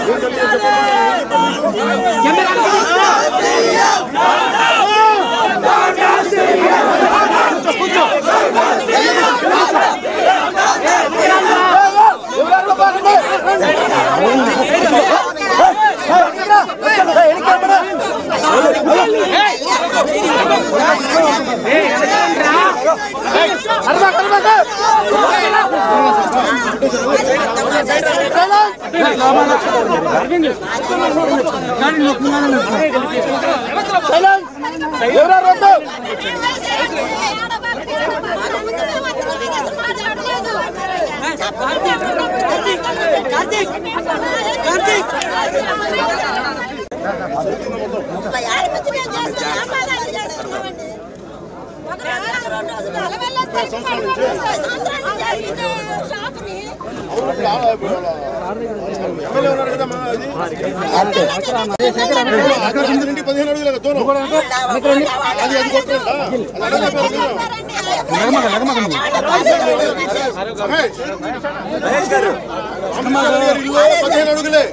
షాప్ని ఎమ్మెల్యే ఉన్నారు కదా మా అది అక్కడ నుంచి నుండి పదిహేను అడుగులు కదా దూరం అది అది కొట్టండా అది అడగలేదు మహేష్ అమ్మగారి గారి ఇల్లు పదిహేను అడుగులే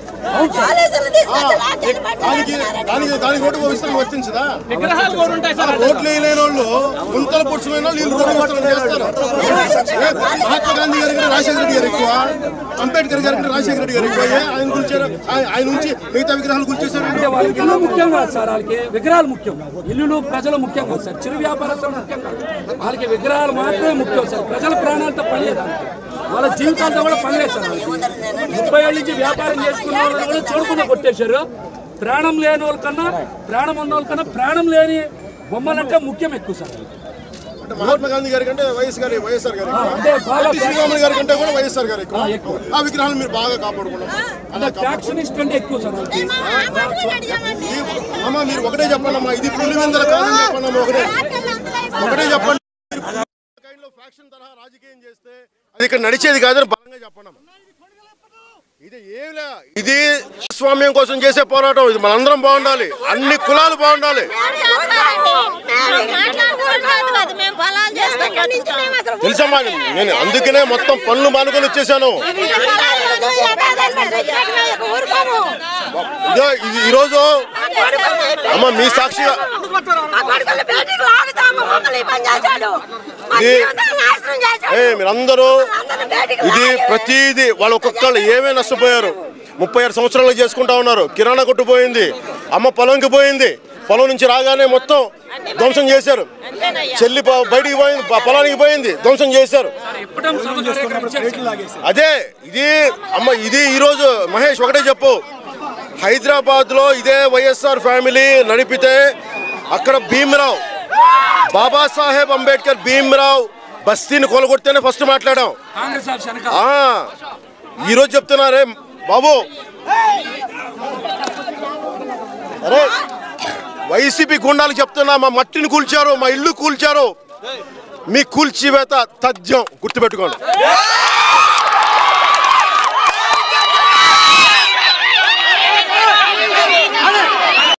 దానికి దానికి దానికి రోడ్డు విస్తరణ వర్తించదా విగ్రహాలు కూడా ఉంటాయి సార్ రోడ్లు వేయలేని వాళ్ళు గుంతలు పొడుచులైన వాళ్ళు వీళ్ళు రోడ్డు విస్తరణ చేస్తారు ఏ, మహాత్మా గాంధీ గారి కంటే రాజశేఖర రెడ్డి గారు ఎక్కువ అంబేద్కర్ గారి కంటే రాజశేఖర రెడ్డి గారు ఎక్కువ ఏ, ఆయన గురించి ఆయన నుంచి మిగతా విగ్రహాలు గుర్తించారు వాళ్ళకి ఇల్లు ముఖ్యం కాదు సార్ వాళ్ళకి విగ్రహాలు ముఖ్యం ఇల్లులు ప్రజలు ముఖ్యం కాదు సార్ చిరు వ్యాపారస్తులు ముఖ్యం కాదు వాళ్ళకి విగ్రహాలు మాత్రమే ముఖ్యం సార్ ప్రజల ప్రాణాలతో పనిలేదు వాళ్ళకి. వాళ్ళ జీవితాలతో కూడా పనిలేదు సార్ వాళ్ళకి ముప్పై ఏళ్ళ నుంచి వ్యాపారం చేసుకున్న వాళ్ళు కూడా చూడకుండా కొట్టేశారు ప్రాణం లేని వాళ్ళకన్నా ప్రాణం ఉన్న వాళ్ళకన్నా ప్రాణం లేని బొమ్మలంటే ముఖ్యం ఎక్కువ సార్ అంటే మహాత్మా గాంధీ గారి కంటే వైఎస్ గారి వైఎస్ఆర్ గారు ఎక్కువ. అంటే బాగా ఎన్టీ శ్రీరాములు గారి కంటే కూడా వైఎస్ఆర్ గారు ఎక్కువ ఎక్కువ. ఆ విగ్రహాలు మీరు బాగా కాపాడుకున్నాం అలా కాపాడు ఫ్యాక్షనిస్ట్ అంటే ఎక్కువ సార్ వాళ్ళకి అమ్మ మీరు ఒకటే చెప్పండి అమ్మా ఇది పులివెందల కాదని చెప్పండి అమ్మా ఒకటే ఒకటే చెప్పండి కైండ్లో ఫ్యాక్షన్ తరహా రాజకీయం చేస్తే అది ఇక్కడ నడిచేది కాదని బలంగా చెప్పండి అమ్మా. ఇది ఏమిలే ఇది స్వామ్యం కోసం చేసే పోరాటం ఇది మనందరం బాగుండాలి అన్ని కులాలు బాగుండాలి మేము పొలాలు చేసుకుంటాం తెలుసమ్మా నేను అందుకనే మొత్తం పనులు మానుకొని వచ్చేసాను ఇదో ఇది ఈరోజు అమ్మ మీ సాక్షిగా ఏ మీరందరూ ఇది ప్రతిదీ వాళ్ళు ఒక్కొక్కళ్ళు ఏమే నష్టపోయారు ముప్పై ఆరు సంవత్సరాలు చేసుకుంటా ఉన్నారు కిరాణా కొట్టు పోయింది అమ్మ పొలంకి పోయింది పొలం నుంచి రాగానే మొత్తం ధ్వంసం చేశారు చెల్లి ప- బయటికి పోయింది ప- పొలానికి పోయింది ధ్వంసం చేశారు ఎప్పుడూ సభ కార్యక్రమం అదే ఇది అమ్మ ఇది ఈరోజు మహేష్ ఒకటే చెప్పు హైదరాబాద్ లో ఇదే వైఎస్ఆర్ ఫ్యామిలీ నడిపితే అక్కడ భీమరావు బాబాసాహెబ్ అంబేద్కర్ భీమరావు బస్తీని కొలగొడితేనే ఫస్ట్ మాట్లాడాం కాంగ్రెస్ ఆఫ్ శనక ఆ, ఈరోజు చెప్తున్నారే బాబు అరే వైసీపీ గుండాలు చెప్తున్నా మా మట్టిని కూల్చారు మా ఇల్లు కూల్చారు మీ కూల్చివేత తథ్యం గుర్తుపెట్టుకోండి